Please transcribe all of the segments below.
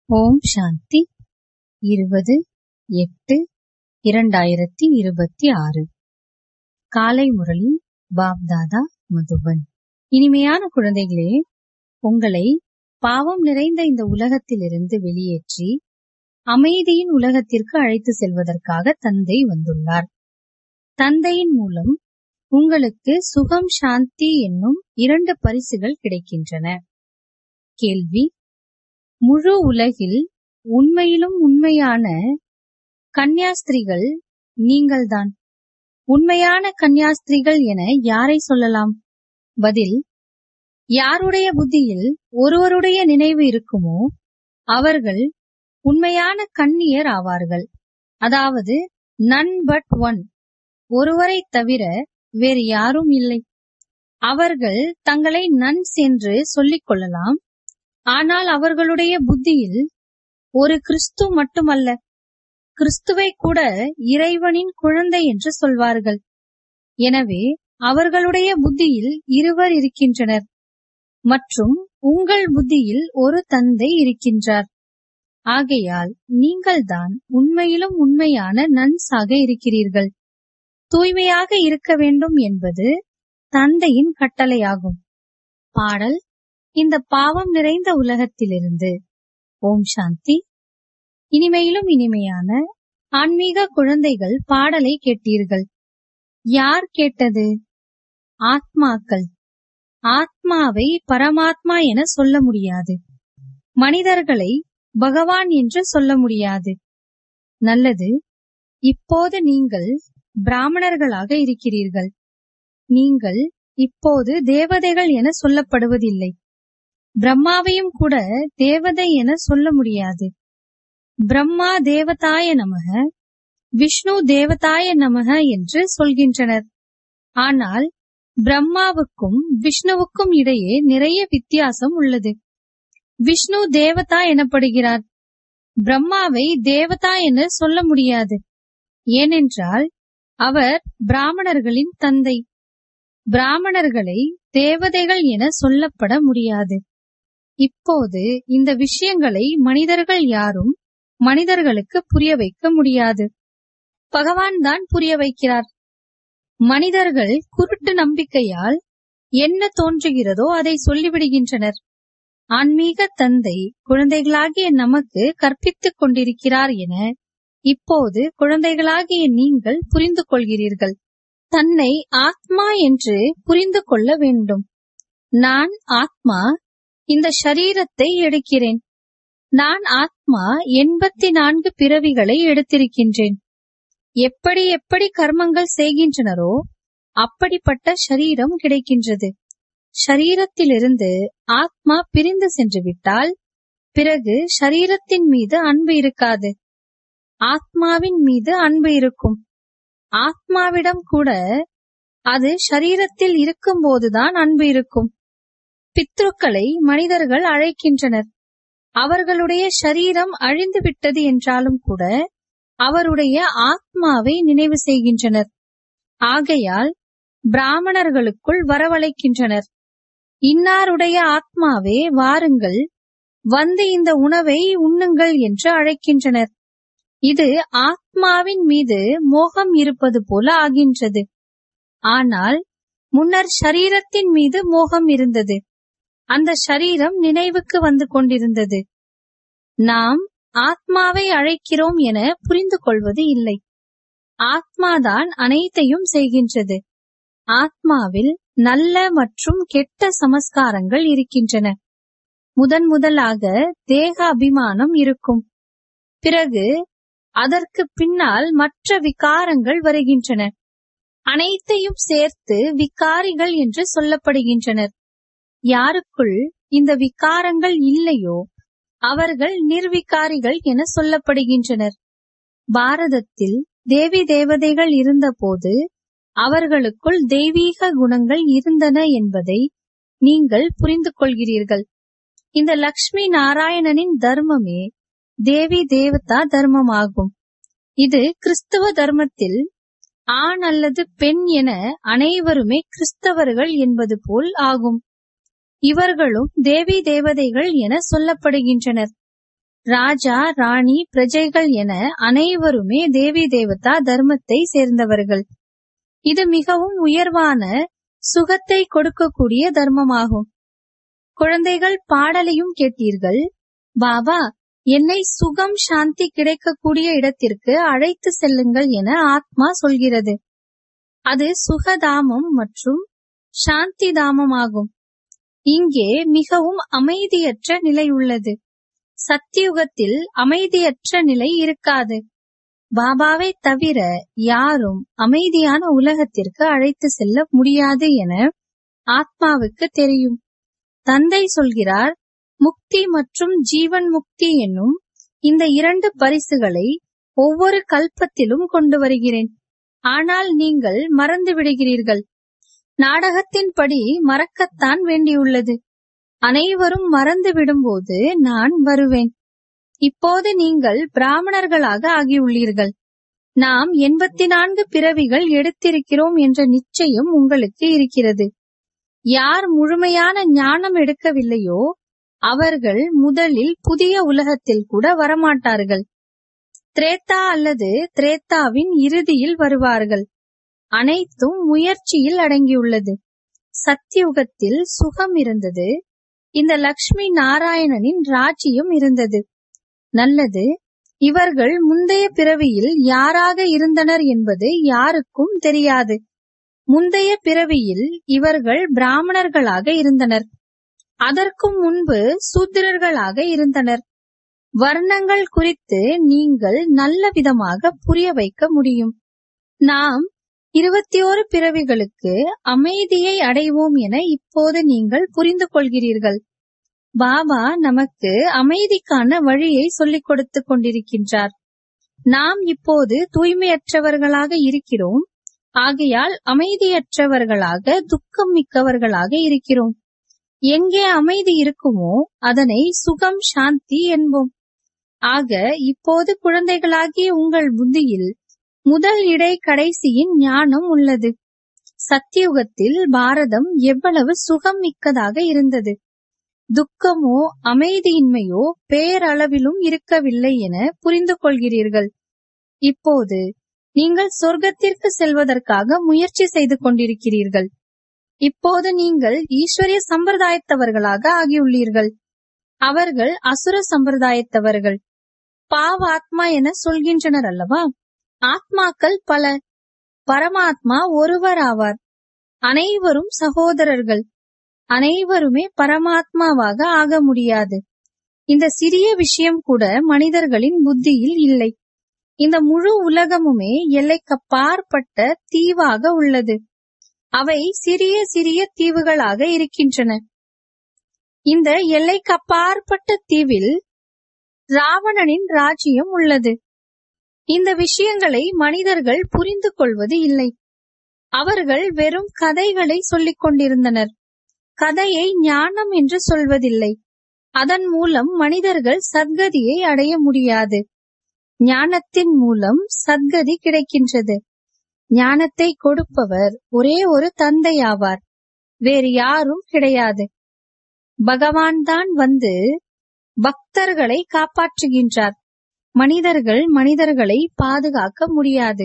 ஓம் சாந்தி இருபது எட்டு இரண்டாயிரத்தி இருபத்தி ஆறு காலை முரளி பாப்தாதா மதுபன் இனிமையான குழந்தைகளே உங்களை பாவம் நிறைந்த இந்த உலகத்திலிருந்து வெளியேற்றி அமைதியின் உலகத்திற்கு அழைத்து செல்வதற்காக தந்தை வந்துள்ளார் தந்தையின் மூலம் உங்களுக்கு சுகம் சாந்தி என்னும் இரண்டு பரிசுகள் கிடைக்கின்றன கேள்வி முழு உலகில் உண்மையிலும் உண்மையான கன்னியாஸ்திரிகள் நீங்கள்தான் உண்மையான கன்னியாஸ்திரிகள் என யாரை சொல்லலாம் பதில் யாருடைய புத்தியில் ஒருவருடைய நினைவு இருக்குமோ அவர்கள் உண்மையான கன்னியர் ஆவார்கள் அதாவது நன் பட் ஒன் ஒருவரை தவிர வேறு யாரும் இல்லை அவர்கள் தங்களை நன்ஸ் என்று சொல்லிக் கொள்ளலாம் ஆனால் அவர்களுடைய புத்தியில் ஒரு கிறிஸ்து மட்டுமல்ல கிறிஸ்துவை கூட இறைவனின் குழந்தை என்று சொல்வார்கள் எனவே அவர்களுடைய புத்தியில் இருவர் இருக்கின்றனர் மற்றும் உங்கள் புத்தியில் ஒரு தந்தை இருக்கின்றார் ஆகையால் நீங்கள்தான் உண்மையிலும் உண்மையான நன்ஸாக இருக்கிறீர்கள் தூய்மையாக இருக்க வேண்டும் என்பது தந்தையின் கட்டளையாகும் பாடல் இந்த பாவம் நிறைந்த உலகத்திலிருந்து ஓம் சாந்தி இனிமையிலும் இனிமையான ஆன்மீக குழந்தைகள் பாடலை கேட்டீர்கள் யார் கேட்டது ஆத்மாக்கள் ஆத்மாவை பரமாத்மா என சொல்ல முடியாது மனிதர்களை பகவான் என்று சொல்ல முடியாது நல்லது இப்போது நீங்கள் பிராமணர்களாக இருக்கிறீர்கள் நீங்கள் இப்போது தேவதைகள் என சொல்லப்படுவதில்லை பிரம்மாவையும் கூட தேவதை என சொல்ல முடியாது பிரம்மா தேவதாய நமக விஷ்ணு தேவதாய நமக என்று சொல்கின்றனர் ஆனால் பிரம்மாவுக்கும் விஷ்ணுவுக்கும் இடையே நிறைய வித்தியாசம் உள்ளது விஷ்ணு தேவதா எனப்படுகிறார் பிரம்மாவை தேவதா என சொல்ல முடியாது ஏனென்றால் அவர் பிராமணர்களின் தந்தை பிராமணர்களை தேவதைகள் என சொல்லப்பட முடியாது இப்போது இந்த விஷயங்களை மனிதர்கள் யாரும் மனிதர்களுக்கு புரிய வைக்க முடியாது பகவான் தான் புரிய வைக்கிறார் மனிதர்கள் குருட்டு நம்பிக்கையால் என்ன தோன்றுகிறதோ அதை சொல்லிவிடுகின்றனர் ஆன்மீக தந்தை குழந்தைகளாகிய நமக்கு கற்பித்துக் கொண்டிருக்கிறார் என இப்போது குழந்தைகளாகிய நீங்கள் புரிந்து கொள்கிறீர்கள் தன்னை ஆத்மா என்று புரிந்து கொள்ள வேண்டும் நான் ஆத்மா இந்த ஷரீரத்தை எடுக்கிறேன் நான் ஆத்மா எண்பத்தி நான்கு பிறவிகளை எடுத்திருக்கின்றேன் எப்படி எப்படி கர்மங்கள் செய்கின்றனரோ அப்படிப்பட்ட ஷரீரம் கிடைக்கின்றது ஷரீரத்திலிருந்து ஆத்மா பிரிந்து சென்று விட்டால் பிறகு ஷரீரத்தின் மீது அன்பு இருக்காது ஆத்மாவின் மீது அன்பு இருக்கும் ஆத்மாவிடம் கூட அது ஷரீரத்தில் இருக்கும் போதுதான் அன்பு இருக்கும் பித்ருக்களை மனிதர்கள் அழைக்கின்றனர் அவர்களுடைய ஷரீரம் அழிந்து விட்டது என்றாலும் கூட அவருடைய ஆத்மாவை நினைவு செய்கின்றனர் ஆகையால் பிராமணர்களுக்குள் வரவழைக்கின்றனர் இன்னாருடைய ஆத்மாவே வாருங்கள் வந்து இந்த உணவை உண்ணுங்கள் என்று அழைக்கின்றனர் இது ஆத்மாவின் மீது மோகம் இருப்பது போல ஆகின்றது ஆனால் முன்னர் ஷரீரத்தின் மீது மோகம் இருந்தது அந்த ஷரீரம் நினைவுக்கு வந்து கொண்டிருந்தது நாம் ஆத்மாவை அழைக்கிறோம் என புரிந்து கொள்வது இல்லை ஆத்மாதான் அனைத்தையும் செய்கின்றது ஆத்மாவில் நல்ல மற்றும் கெட்ட சமஸ்காரங்கள் இருக்கின்றன முதன் முதலாக தேக அபிமானம் இருக்கும் பிறகு அதற்கு பின்னால் மற்ற விகாரங்கள் வருகின்றன அனைத்தையும் சேர்த்து விகாரிகள் என்று சொல்லப்படுகின்றனர் யாருக்குள் இந்த விகாரங்கள் இல்லையோ அவர்கள் நிர்விகாரிகள் என சொல்லப்படுகின்றனர் பாரதத்தில் தேவி தேவதைகள் இருந்தபோது அவர்களுக்குள் தெய்வீக குணங்கள் இருந்தன என்பதை நீங்கள் புரிந்து கொள்கிறீர்கள் இந்த லக்ஷ்மி நாராயணனின் தர்மமே தேவி தேவதா தர்மமாகும் இது கிறிஸ்துவ தர்மத்தில் ஆண் அல்லது பெண் என அனைவருமே கிறிஸ்தவர்கள் என்பது போல் ஆகும் இவர்களும் தேவி தேவதைகள் என சொல்லப்படுகின்றனர் ராஜா ராணி பிரஜைகள் என அனைவருமே தேவி தேவதா தர்மத்தை சேர்ந்தவர்கள் இது மிகவும் உயர்வான சுகத்தை கொடுக்கக்கூடிய தர்மமாகும் குழந்தைகள் பாடலையும் கேட்டீர்கள் பாபா என்னை சுகம் சாந்தி கிடைக்கக்கூடிய இடத்திற்கு அழைத்து செல்லுங்கள் என ஆத்மா சொல்கிறது அது சுகதாமம் மற்றும் சாந்தி தாமமாகும் இங்கே மிகவும் அமைதியற்ற நிலை உள்ளது சத்தியுகத்தில் அமைதியற்ற நிலை இருக்காது பாபாவை தவிர யாரும் அமைதியான உலகத்திற்கு அழைத்து செல்ல முடியாது என ஆத்மாவுக்கு தெரியும் தந்தை சொல்கிறார் முக்தி மற்றும் ஜீவன் முக்தி என்னும் இந்த இரண்டு பரிசுகளை ஒவ்வொரு கல்பத்திலும் கொண்டு வருகிறேன் ஆனால் நீங்கள் மறந்து விடுகிறீர்கள் நாடகத்தின்படி மறக்கத்தான் வேண்டியுள்ளது அனைவரும் மறந்து விடும்போது நான் வருவேன் இப்போது நீங்கள் பிராமணர்களாக ஆகியுள்ளீர்கள் நாம் எண்பத்தி நான்கு பிறவிகள் எடுத்திருக்கிறோம் என்ற நிச்சயம் உங்களுக்கு இருக்கிறது யார் முழுமையான ஞானம் எடுக்கவில்லையோ அவர்கள் முதலில் புதிய உலகத்தில் கூட வரமாட்டார்கள் திரேத்தா அல்லது திரேத்தாவின் இறுதியில் வருவார்கள் அனைத்தும் முயற்சியில் அடங்கியுள்ளது சத்தியுகத்தில் சுகம் இருந்தது இந்த லக்ஷ்மி நாராயணனின் ராஜ்யம் இருந்தது நல்லது இவர்கள் முந்தைய பிறவியில் யாராக இருந்தனர் என்பது யாருக்கும் தெரியாது முந்தைய பிறவியில் இவர்கள் பிராமணர்களாக இருந்தனர் அதற்கும் முன்பு சூத்திரர்களாக இருந்தனர் வர்ணங்கள் குறித்து நீங்கள் நல்ல விதமாக புரிய வைக்க முடியும் நாம் இருபத்தி ஓரு பிறவிகளுக்கு அமைதியை அடைவோம் என இப்போது நீங்கள் புரிந்து கொள்கிறீர்கள் பாபா நமக்கு அமைதிக்கான வழியை சொல்லிக் கொடுத்துக் கொண்டிருக்கின்றார் நாம் இப்போது தூய்மையற்றவர்களாக இருக்கிறோம் ஆகையால் அமைதியற்றவர்களாக துக்கம் மிக்கவர்களாக இருக்கிறோம் எங்கே அமைதி இருக்குமோ அதனை சுகம் சாந்தி என்போம் ஆக இப்போது குழந்தைகளாகிய உங்கள் புத்தியில் முதல் இடை கடைசியின் ஞானம் உள்ளது சத்தியுகத்தில் பாரதம் எவ்வளவு சுகம் மிக்கதாக இருந்தது துக்கமோ அமைதியின்மையோ பேரளவிலும் இருக்கவில்லை என புரிந்து கொள்கிறீர்கள் இப்போது நீங்கள் சொர்க்கத்திற்கு செல்வதற்காக முயற்சி செய்து கொண்டிருக்கிறீர்கள் இப்போது நீங்கள் ஈஸ்வரிய சம்பிரதாயத்தவர்களாக ஆகியுள்ளீர்கள் அவர்கள் அசுர சம்பிரதாயத்தவர்கள் பாவாத்மா என சொல்கின்றனர் அல்லவா ஆத்மாக்கள் பல பரமாத்மா ஒருவர் ஆவார் அனைவரும் சகோதரர்கள் அனைவருமே பரமாத்மாவாக ஆக முடியாது இந்த சிறிய விஷயம் கூட மனிதர்களின் புத்தியில் இல்லை இந்த முழு உலகமுமே எல்லைக்கப்பாற்பட்ட தீவாக உள்ளது அவை சிறிய சிறிய தீவுகளாக இருக்கின்றன இந்த எல்லைக்கப்பாற்பட்ட தீவில் ராவணனின் ராஜ்யம் உள்ளது இந்த விஷயங்களை மனிதர்கள் புரிந்து கொள்வது இல்லை அவர்கள் வெறும் கதைகளை சொல்லிக் கொண்டிருந்தனர் கதையை ஞானம் என்று சொல்வதில்லை அதன் மூலம் மனிதர்கள் சத்கதியை அடைய முடியாது ஞானத்தின் மூலம் சத்கதி கிடைக்கின்றது ஞானத்தை கொடுப்பவர் ஒரே ஒரு தந்தையாவார் வேறு யாரும் கிடையாது பகவான் தான் வந்து பக்தர்களை காப்பாற்றுகின்றார் மனிதர்கள் மனிதர்களை பாதுகாக்க முடியாது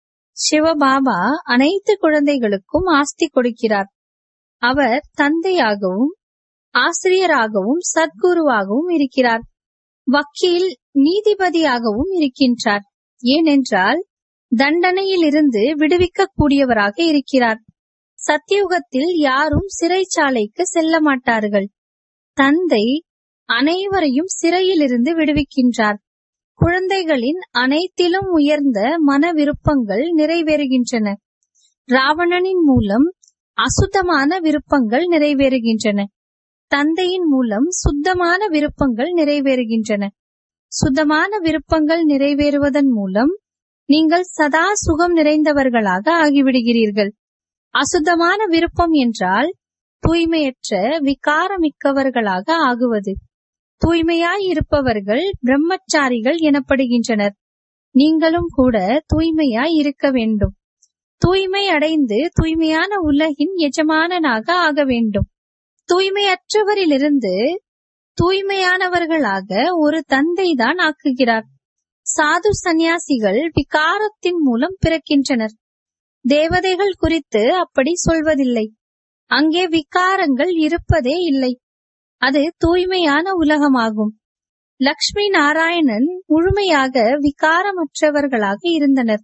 சிவபாபா அனைத்து குழந்தைகளுக்கும் ஆஸ்தி கொடுக்கிறார் அவர் தந்தையாகவும் ஆசிரியராகவும் சத்குருவாகவும் இருக்கிறார் வக்கீல் நீதிபதியாகவும் இருக்கின்றார் ஏனென்றால் தண்டனையிலிருந்து விடுவிக்க கூடியவராக இருக்கிறார் சத்தியுகத்தில் யாரும் சிறைச்சாலைக்கு செல்ல மாட்டார்கள் தந்தை அனைவரையும் சிறையிலிருந்து விடுவிக்கின்றார் குழந்தைகளின் அனைத்திலும் உயர்ந்த மன விருப்பங்கள் நிறைவேறுகின்றன ராவணனின் மூலம் அசுத்தமான விருப்பங்கள் நிறைவேறுகின்றன தந்தையின் மூலம் சுத்தமான விருப்பங்கள் நிறைவேறுகின்றன சுத்தமான விருப்பங்கள் நிறைவேறுவதன் மூலம் நீங்கள் சதா சுகம் நிறைந்தவர்களாக ஆகிவிடுகிறீர்கள் அசுத்தமான விருப்பம் என்றால் தூய்மையற்ற விகாரமிக்கவர்களாக ஆகுவது தூய்மையாய் இருப்பவர்கள் பிரம்மச்சாரிகள் எனப்படுகின்றனர் நீங்களும் கூட தூய்மையாய் இருக்க வேண்டும் தூய்மை அடைந்து தூய்மையான உலகின் எஜமானனாக ஆக வேண்டும் தூய்மையற்றவரிலிருந்து தூய்மையானவர்களாக ஒரு தந்தைதான் ஆக்குகிறார் சாது சந்நியாசிகள் விகாரத்தின் மூலம் பிறக்கின்றனர் தேவதைகள் குறித்து அப்படி சொல்வதில்லை அங்கே விகாரங்கள் இருப்பதே இல்லை அது தூய்மையான உலகமாகும் லக்ஷ்மி நாராயணன் முழுமையாக விகாரமற்றவர்களாக இருந்தனர்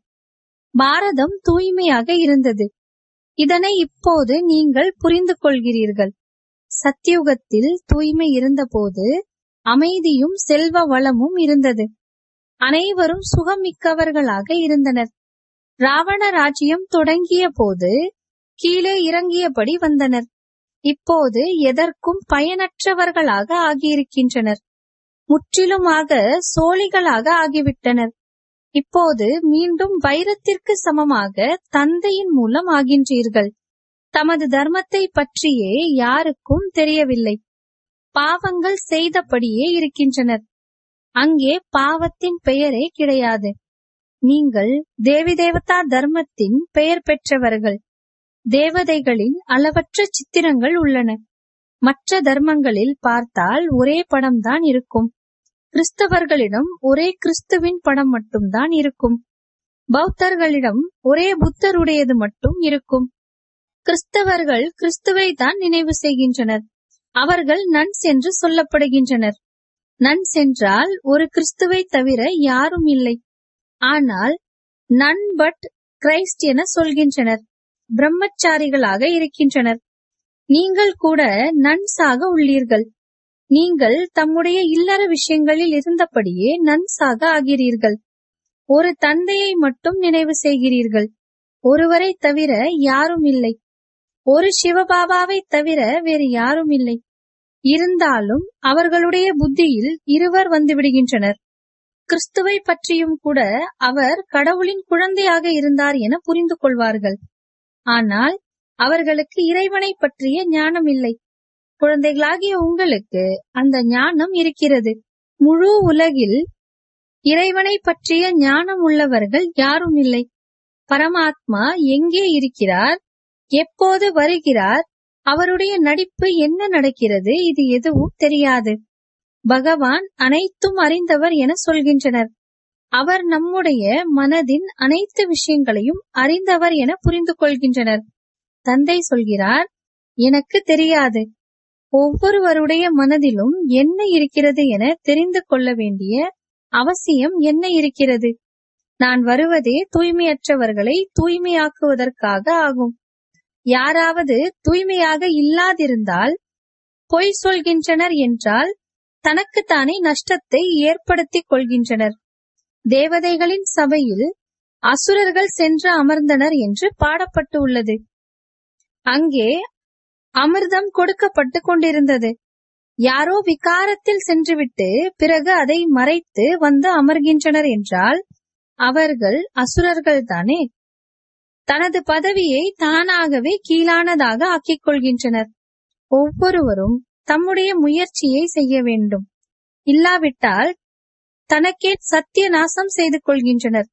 பாரதம் தூய்மையாக இருந்தது இதனை இப்போது நீங்கள் புரிந்து கொள்கிறீர்கள் சத்தியுகத்தில் தூய்மை இருந்தபோது அமைதியும் செல்வ வளமும் இருந்தது அனைவரும் சுகமிக்கவர்களாக இருந்தனர் ராவண ராஜ்யம் தொடங்கிய போது கீழே இறங்கியபடி வந்தனர் இப்போது எதற்கும் பயனற்றவர்களாக ஆகியிருக்கின்றனர் முற்றிலுமாக சோழிகளாக ஆகிவிட்டனர் இப்போது மீண்டும் வைரத்திற்கு சமமாக தந்தையின் மூலம் ஆகின்றீர்கள் தமது தர்மத்தை பற்றியே யாருக்கும் தெரியவில்லை பாவங்கள் செய்தபடியே இருக்கின்றனர் அங்கே பாவத்தின் பெயரே கிடையாது நீங்கள் தேவி தேவதா தர்மத்தின் பெயர் பெற்றவர்கள் தேவதைகளின் அளவற்ற சித்திரங்கள் உள்ளன மற்ற தர்மங்களில் பார்த்தால் ஒரே படம்தான் இருக்கும் கிறிஸ்தவர்களிடம் ஒரே கிறிஸ்துவின் படம் மட்டும்தான் இருக்கும் பௌத்தர்களிடம் ஒரே புத்தருடையது மட்டும் இருக்கும் கிறிஸ்தவர்கள் கிறிஸ்துவை தான் நினைவு செய்கின்றனர் அவர்கள் நன்ஸ் என்று சொல்லப்படுகின்றனர் நன்ஸ் என்றால் ஒரு கிறிஸ்துவை தவிர யாரும் இல்லை ஆனால் நன் பட் கிரைஸ்ட் என சொல்கின்றனர் பிரம்மச்சாரிகளாக இருக்கின்றனர் நீங்கள் கூட நன்ஸாக உள்ளீர்கள் நீங்கள் தம்முடைய இல்லற விஷயங்களில் இருந்தபடியே நன்ஸாக ஆகிறீர்கள் ஒரு தந்தையை மட்டும் நினைவு செய்கிறீர்கள் ஒருவரை தவிர யாரும் இல்லை ஒரு சிவபாபாவை தவிர வேறு யாரும் இல்லை இருந்தாலும் அவர்களுடைய புத்தியில் இருவர் வந்துவிடுகின்றனர் கிறிஸ்துவை பற்றியும் கூட அவர் கடவுளின் குழந்தையாக இருந்தார் என புரிந்து கொள்வார்கள் ஆனால் அவர்களுக்கு இறைவனை பற்றிய ஞானம் இல்லை குழந்தைகளாகிய உங்களுக்கு அந்த ஞானம் இருக்கிறது முழு உலகில் இறைவனை பற்றிய ஞானம் உள்ளவர்கள் யாரும் இல்லை பரமாத்மா எங்கே இருக்கிறார் எப்போது வருகிறார் அவருடைய நடிப்பு என்ன நடக்கிறது இது எதுவும் தெரியாது பகவான் அனைத்தும் அறிந்தவர் என சொல்கின்றனர் அவர் நம்முடைய மனதின் அனைத்து விஷயங்களையும் அறிந்தவர் என புரிந்து கொள்கின்றனர் தந்தை சொல்கிறார் எனக்கு தெரியாது ஒவ்வொருவருடைய மனதிலும் என்ன இருக்கிறது என தெரிந்து கொள்ள வேண்டிய அவசியம் என்ன இருக்கிறது நான் வருவதே தூய்மையற்றவர்களை தூய்மையாக்குவதற்காக ஆகும் யாராவது தூய்மையாக இல்லாதிருந்தால் பொய் சொல்கின்றனர் என்றால் தனக்குத்தானே நஷ்டத்தை ஏற்படுத்திக் கொள்கின்றனர் தேவதைகளின் சபையில் அசுரர்கள் சென்று அமர்ந்தனர் என்று பாடப்பட்டு உள்ளது அங்கே அமிர்தம் கொடுக்கப்பட்டு கொண்டிருந்தது யாரோ விகாரத்தில் சென்றுவிட்டு பிறகு அதை மறைத்து வந்து அமர்கின்றனர் என்றால் அவர்கள் அசுரர்கள் தானே தனது பதவியை தானாகவே கீழானதாக ஆக்கிக் கொள்கின்றனர் ஒவ்வொருவரும் தம்முடைய முயற்சியை செய்ய வேண்டும் இல்லாவிட்டால் தனக்கே சத்திய நாசம் செய்து கொள்கின்றனர்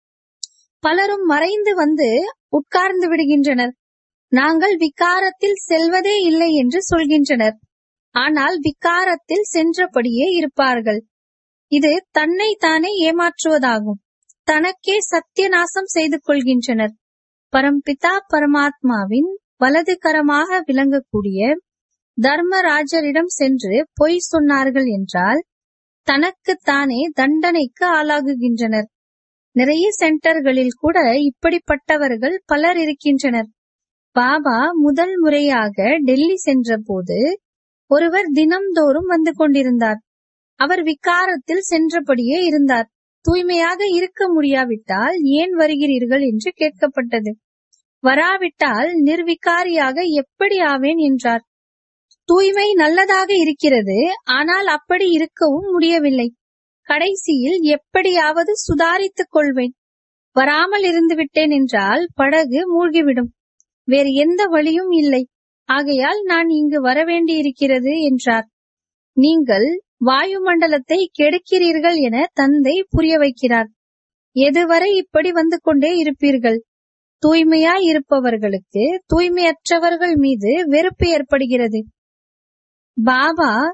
பலரும் மறைந்து வந்து உட்கார்ந்து விடுகின்றனர் நாங்கள் விகாரத்தில் செல்வதே இல்லை என்று சொல்கின்றனர் ஆனால் விகாரத்தில் சென்றபடியே இருப்பார்கள் இது தன்னை தானே ஏமாற்றுவதாகும் தனக்கே சத்திய நாசம் செய்து கொள்கின்றனர் பரம்பிதா பரமாத்மாவின் வலது கரமாக விளங்கக்கூடிய தர்மராஜரிடம் சென்று பொய் சொன்னார்கள் என்றால் தனக்குத்தானே தண்டனைக்கு ஆளாகுகின்றனர் நிறைய சென்டர்களில் கூட இப்படிப்பட்டவர்கள் பலர் இருக்கின்றனர் பாபா முதல் முறையாக டெல்லி சென்ற போது ஒருவர் தினம்தோறும் வந்து கொண்டிருந்தார் அவர் விகாரத்தில் சென்றபடியே இருந்தார் தூய்மையாக இருக்க முடியாவிட்டால் ஏன் வருகிறீர்கள் என்று கேட்கப்பட்டது வராவிட்டால் நிர்விகாரியாக எப்படி ஆவேன் என்றார் தூய்மை நல்லதாக இருக்கிறது ஆனால் அப்படி இருக்கவும் முடியவில்லை கடைசியில் எப்படியாவது சுதாரித்துக் கொள்வேன் வராமல் இருந்து விட்டேன் என்றால் படகு மூழ்கிவிடும் வேறு எந்த வழியும் இல்லை ஆகையால் நான் இங்கு வரவேண்டியிருக்கிறது என்றார் நீங்கள் வாயுமண்டலத்தை கெடுக்கிறீர்கள் என தந்தை புரிய வைக்கிறார் எதுவரை இப்படி வந்து கொண்டே இருப்பீர்கள் தூய்மையாய் இருப்பவர்களுக்கு தூய்மையற்றவர்கள் மீது வெறுப்பு ஏற்படுகிறது பாபா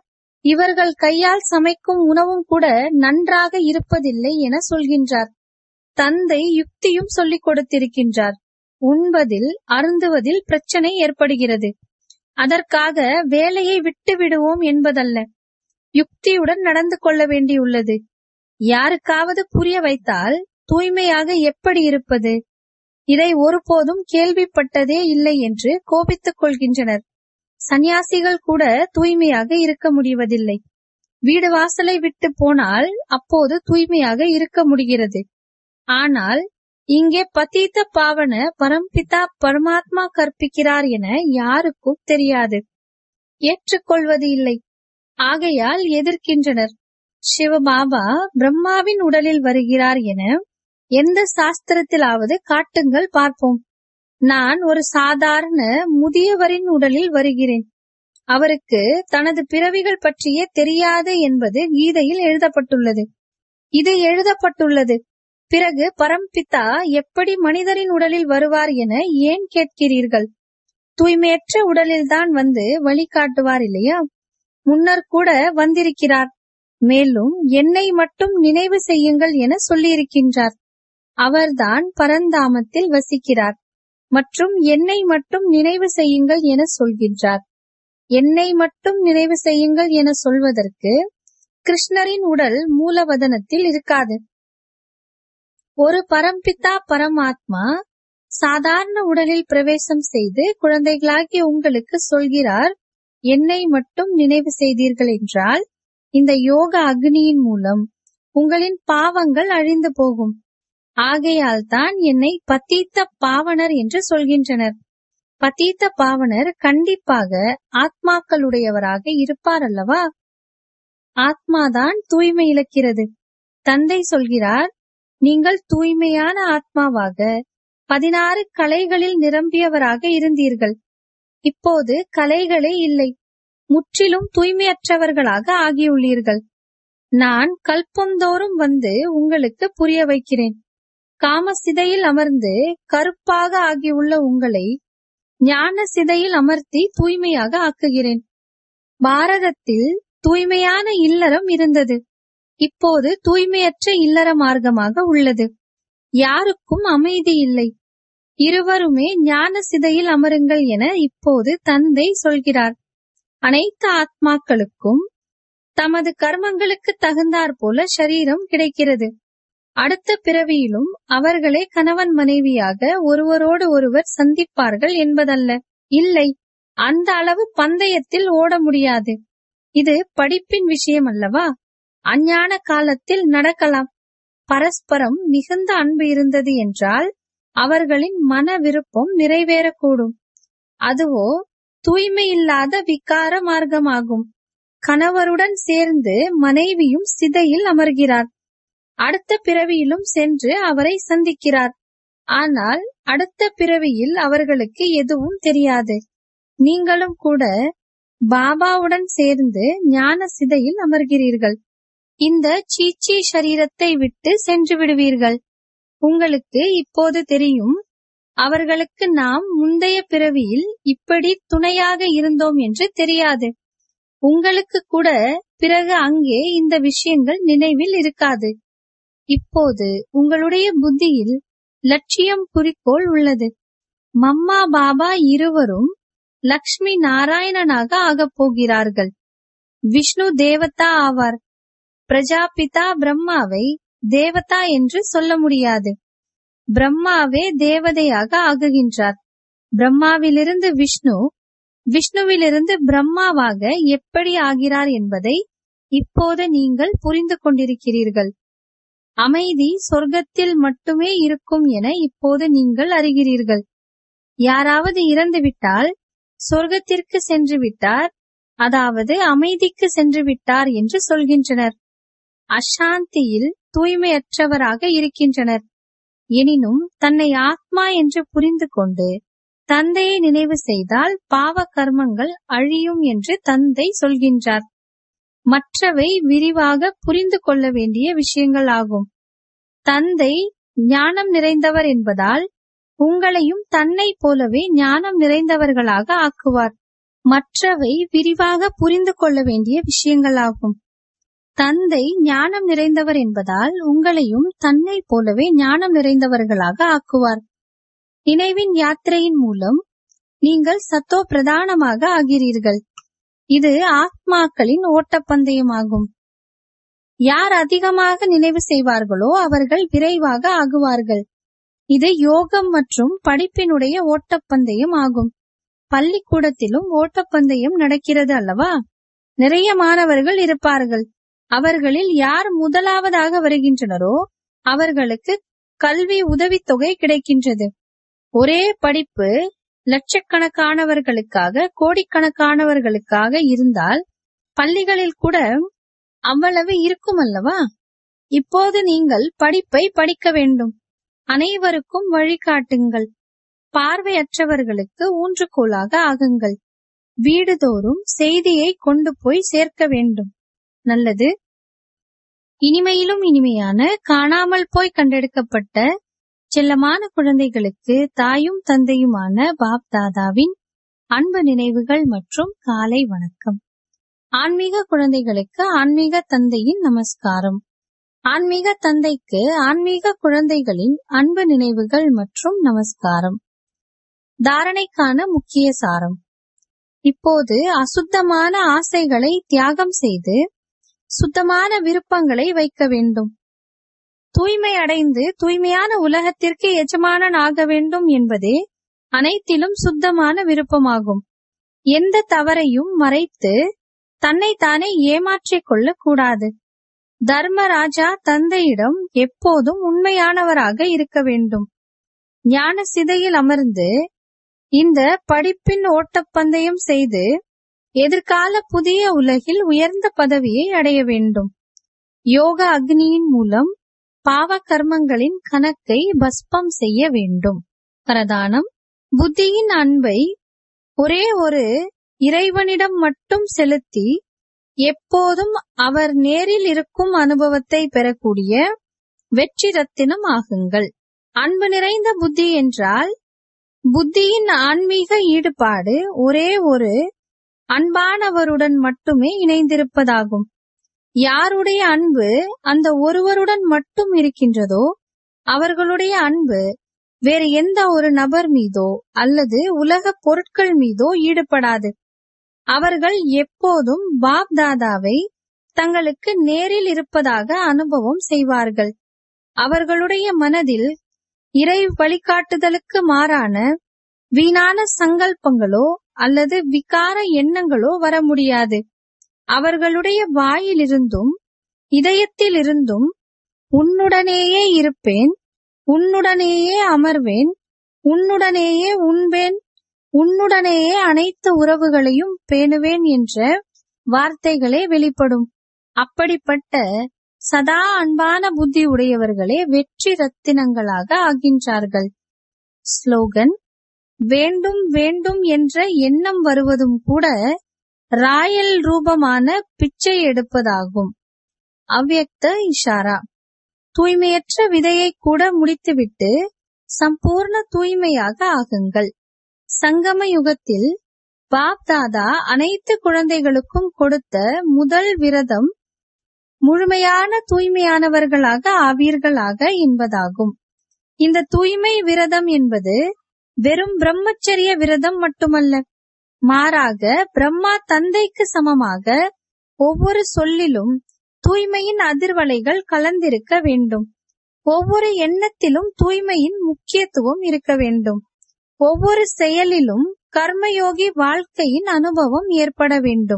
இவர்கள் கையால் சமைக்கும் உணவும் கூட நன்றாக இருப்பதில்லை என சொல்கின்றார் தந்தை யுக்தியும் சொல்லிக் கொடுத்திருக்கின்றார் உண்பதில் அருந்துவதில் பிரச்சனை ஏற்படுகிறது அதற்காக வேலையை விட்டு விடுவோம் என்பதல்ல யுக்தியுடன் நடந்து கொள்ள வேண்டியுள்ளது யாருக்காவது புரிய வைத்தால் தூய்மையாக எப்படி இருப்பது இதை ஒருபோதும் கேள்விப்பட்டதே இல்லை என்று கோபித்துக் கொள்கின்றனர் சந்நியாசிகள் கூட தூய்மையாக இருக்க முடிவதில்லை வீடு வாசலை விட்டு போனால் அப்போது தூய்மையாக இருக்க முடிகிறது ஆனால் இங்கே பதீத்த பாவன பரம்பிதா பரமாத்மா கற்பிக்கிறார் என யாருக்கும் தெரியாது ஏற்றுக்கொள்வது இல்லை ஆகையால் எதிர்க்கின்றனர் சிவபாபா பிரம்மாவின் உடலில் வருகிறார் என எந்த சாஸ்திரத்திலாவது காட்டுங்கள் பார்ப்போம் நான் ஒரு சாதாரண முதியவரின் உடலில் வருகிறேன் அவருக்கு தனது பிறவிகள் பற்றியே தெரியாது என்பது கீதையில் எழுதப்பட்டுள்ளது இது எழுதப்பட்டுள்ளது பிறகு பரம்பிதா எப்படி மனிதரின் உடலில் வருவார் என ஏன் கேட்கிறீர்கள் தூய்மையற்ற உடலில்தான் வந்து வழிகாட்டுவார் இல்லையா முன்னர் கூட வந்திருக்கிறார் மேலும் என்னை மட்டும் நினைவு செய்யுங்கள் என சொல்லியிருக்கின்றார் அவர்தான் பரந்தாமத்தில் வசிக்கிறார் மற்றும் என்னை மட்டும் நினைவு செய்யுங்கள் என சொல்கின்றார் என்னை மட்டும் நினைவு செய்யுங்கள் என சொல்வதற்கு கிருஷ்ணரின் உடல் மூலவதனத்தில் இருக்காது ஒரு பரம்பிதா பரமாத்மா சாதாரண உடலில் பிரவேசம் செய்து குழந்தைகளாகிய உங்களுக்கு சொல்கிறார் என்னை மட்டும் நினைவு செய்தீர்கள் என்றால் இந்த யோக அக்னியின் மூலம் உங்களின் பாவங்கள் அழிந்து போகும் ஆகையால் தான் என்னை பத்தீத்த பாவனர் என்று சொல்கின்றனர் பத்தீத்த பாவனர் கண்டிப்பாக ஆத்மாக்களுடையவராக இருப்பார் அல்லவா ஆத்மாதான் தூய்மை இழக்கிறது தந்தை சொல்கிறார் நீங்கள் தூய்மையான ஆத்மாவாக பதினாறு கலைகளில் நிரம்பியவராக இருந்தீர்கள் இப்போது கலைகளே இல்லை முற்றிலும் தூய்மையற்றவர்களாக ஆகியுள்ளீர்கள் நான் கல்பந்தோறும் வந்து உங்களுக்கு புரிய வைக்கிறேன் காம சிதையில் அமர்ந்து கருப்பாக ஆகியுள்ள உங்களை ஞான சிதையில் அமர்த்தி தூய்மையாக ஆக்குகிறேன் பாரதத்தில் தூய்மையான இல்லறம் இருந்தது இப்போது தூய்மையற்ற இல்லற மார்க்கமாக உள்ளது யாருக்கும் அமைதி இல்லை இருவருமே ஞான சிதையில் அமருங்கள் என இப்போது தந்தை சொல்கிறார் அனைத்து ஆத்மாக்களுக்கும் தமது கர்மங்களுக்கு தகுந்தாற் போல சரீரம் கிடைக்கிறது அடுத்த பிறவியிலும் அவர்களே கணவன் மனைவியாக ஒருவரோடு ஒருவர் சந்திப்பார்கள் என்பதல்ல இல்லை அந்த அளவு பந்தயத்தில் ஓட முடியாது இது படிப்பின் விஷயம் அல்லவா அஞ்ஞான காலத்தில் நடக்கலாம் பரஸ்பரம் மிகுந்த அன்பு இருந்தது என்றால் அவர்களின் மன விருப்பம் நிறைவேறக்கூடும் அதுவோ தூய்மையில்லாத விகார மார்க்கமாகும் கணவருடன் சேர்ந்து மனைவியும் சிதையில் அமர்கிறார் அடுத்த பிறவியிலும் சென்று அவரை சந்திக்கிறார் ஆனால் அடுத்த பிறவியில் அவர்களுக்கு எதுவும் தெரியாது நீங்களும் கூட பாபாவுடன் சேர்ந்து ஞான சிதையில் அமர்கிறீர்கள் இந்த சீச்சி சரீரத்தை விட்டு சென்று விடுவீர்கள் உங்களுக்கு இப்போது தெரியும் அவர்களுக்கு நாம் முந்தைய பிறவியில் இப்படி துணையாக இருந்தோம் என்று தெரியாது உங்களுக்கு கூட பிறகு அங்கே இந்த விஷயங்கள் நினைவில் இருக்காது இப்போது உங்களுடைய புத்தியில் லட்சியம் குறிக்கோள் உள்ளது மம்மா பாபா இருவரும் லக்ஷ்மி நாராயணனாக ஆகப் போகிறார்கள் விஷ்ணு தேவதா ஆவார் பிரஜாபிதா பிரம்மாவை தேவதா என்று சொல்ல முடியாது பிரம்மாவே தேவதையாக ஆகுகின்றார் பிரம்மாவிலிருந்து விஷ்ணு விஷ்ணுவிலிருந்து பிரம்மாவாக எப்படி ஆகிறார் என்பதை இப்போது நீங்கள் புரிந்து கொண்டிருக்கிறீர்கள் அமைதி சொர்க்கத்தில் மட்டுமே இருக்கும் என இப்போது நீங்கள் அறிகிறீர்கள் யாராவது இறந்துவிட்டால் சொர்க்கத்திற்கு சென்று விட்டார் அதாவது அமைதிக்கு சென்று விட்டார் என்று சொல்கின்றனர் அசாந்தியில் தூய்மையற்றவராக இருக்கின்றனர் எனினும் தன்னை ஆத்மா என்று புரிந்து கொண்டு தந்தையை நினைவு செய்தால் பாவ கர்மங்கள் அழியும் என்று தந்தை சொல்கின்றார் மற்றவை விரிவாக புரிந்து கொள்ள வேண்டிய விஷயங்கள் ஆகும் தந்தை ஞானம் நிறைந்தவர் என்பதால் உங்களையும் தன்னை போலவே ஞானம் நிறைந்தவர்களாக ஆக்குவார் மற்றவை விரிவாக புரிந்து கொள்ள வேண்டிய விஷயங்களாகும் தந்தை ஞானம் நிறைந்தவர் என்பதால் உங்களையும் தன்னை போலவே ஞானம் நிறைந்தவர்களாக ஆக்குவார் நினைவின் யாத்திரையின் மூலம் நீங்கள் சத்தோ பிரதானமாக ஆகிறீர்கள் இது ஆத்மாக்களின் ஓட்டப்பந்தயமாகும் யார் அதிகமாக நினைவு செய்வார்களோ அவர்கள் விரைவாக ஆகுவார்கள் இது யோகம் மற்றும் படிப்பினுடைய ஓட்டப்பந்தயம் ஆகும் பள்ளிக்கூடத்திலும் ஓட்டப்பந்தயம் நடக்கிறது அல்லவா நிறைய மாணவர்கள் இருப்பார்கள் அவர்களில் யார் முதலாவதாக வருகின்றனரோ அவர்களுக்கு கல்வி உதவித்தொகை கிடைக்கின்றது ஒரே படிப்பு லட்சக்கணக்கானவர்களுக்காக கோடிக்கணக்கானவர்களுக்காக இருந்தால் பள்ளிகளில் கூட அவ்வளவு இருக்கும் அல்லவா இப்போது நீங்கள் படிப்பை படிக்க வேண்டும் அனைவருக்கும் வழிகாட்டுங்கள் பார்வையற்றவர்களுக்கு ஊன்றுகோலாக ஆகுங்கள் வீடுதோறும் செய்தியை கொண்டு போய் சேர்க்க வேண்டும் நல்லது இனிமையிலும் இனிமையான காணாமல் போய் கண்டெடுக்கப்பட்ட செல்லமான குழந்தைகளுக்கு தாயும் தந்தையுமான பாப் தாதாவின் அன்பு நினைவுகள் மற்றும் காலை வணக்கம் ஆன்மீக குழந்தைகளுக்கு ஆன்மீக தந்தையின் நமஸ்காரம் ஆன்மீக தந்தைக்கு ஆன்மீக குழந்தைகளின் அன்பு நினைவுகள் மற்றும் நமஸ்காரம் தாரணைக்கான முக்கிய சாரம் இப்போது அசுத்தமான ஆசைகளை தியாகம் செய்து சுத்தமான விருப்பங்களை வைக்க வேண்டும் தூய்மை அடைந்து தூய்மையான உலகத்திற்கு எஜமானன் ஆக வேண்டும் என்பதே அனைத்திலும் சுத்தமான விருப்பமாகும் எந்த தவறையும் மறைத்து தன்னை தானே ஏமாற்றிக் கொள்ளக் கூடாது தர்மராஜா தந்தையிடம் எப்போதும் உண்மையானவராக இருக்க வேண்டும் ஞான சிதையில் அமர்ந்து இந்த படிப்பின் ஓட்டப்பந்தயம் செய்து எதிர்கால புதிய உலகில் உயர்ந்த பதவியை அடைய வேண்டும் யோக அக்னியின் மூலம் பாவ கர்மங்களின் கணக்கை பஸ்பம் செய்ய வேண்டும் பிரதானம் புத்தியின் அன்பை ஒரே ஒரு இறைவனிடம் மட்டும் செலுத்தி எப்போதும் அவர் நேரில் இருக்கும் அனுபவத்தை பெறக்கூடிய வெற்றி ரத்தினம் ஆகுங்கள் அன்பு நிறைந்த புத்தி என்றால் புத்தியின் ஆன்மீக ஈடுபாடு ஒரே ஒரு அன்பானவருடன் மட்டுமே இணைந்திருப்பதாகும் யாருடைய அன்பு அந்த ஒருவருடன் மட்டும் இருக்கின்றதோ அவர்களுடைய அன்பு வேறு எந்த ஒரு நபர் மீதோ அல்லது உலக பொருட்கள் மீதோ ஈடுபடாது அவர்கள் எப்போதும் பாப் தாதாவை தங்களுக்கு நேரில் இருப்பதாக அனுபவம் செய்வார்கள் அவர்களுடைய மனதில் இறை வழிகாட்டுதலுக்கு மாறான வீணான சங்கல்பங்களோ அல்லது விகார எண்ணங்களோ வர முடியாது அவர்களுடைய வாயிலிருந்தும் இதயத்திலிருந்தும் உன்னுடனேயே இருப்பேன் உன்னுடனேயே அமர்வேன் உன்னுடனேயே உண்பேன் உன்னுடனேயே அனைத்து உறவுகளையும் பேணுவேன் என்ற வார்த்தைகளே வெளிப்படும் அப்படிப்பட்ட சதா அன்பான புத்தி உடையவர்களே வெற்றி ரத்தினங்களாக ஆகின்றார்கள் ஸ்லோகன் வேண்டும் வேண்டும் என்ற எண்ணம் வருவதும் கூட ராயல் ரூபமான பிச்சை எடுப்பதாகும் அவ்யக்த இஷாரா தூய்மையற்ற விதையை கூட முடித்துவிட்டு சம்பூர்ண தூய்மையாக ஆகுங்கள் சங்கம யுகத்தில் பாப் தாதா அனைத்து குழந்தைகளுக்கும் கொடுத்த முதல் விரதம் முழுமையான தூய்மையானவர்களாக ஆவீர்களாக என்பதாகும் இந்த தூய்மை விரதம் என்பது வெறும் பிரம்மச்சரிய விரதம் மட்டுமல்ல மாறாக பிரம்மா தந்தைக்கு சமமாக ஒவ்வொரு சொல்லிலும் தூய்மையின் அதிர்வலைகள் கலந்திருக்க வேண்டும் ஒவ்வொரு எண்ணத்திலும் தூய்மையின் முக்கியத்துவம் இருக்க வேண்டும் ஒவ்வொரு செயலிலும் கர்மயோகி வாழ்க்கையின் அனுபவம் ஏற்பட வேண்டும்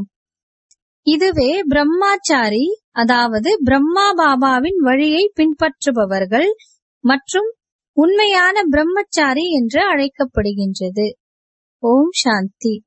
இதுவே பிரம்மாச்சாரி அதாவது பிரம்மா பாபாவின் வழியை பின்பற்றுபவர்கள் மற்றும் உண்மையான பிரம்மச்சாரி என்று அழைக்கப்படுகின்றது ஓம் சாந்தி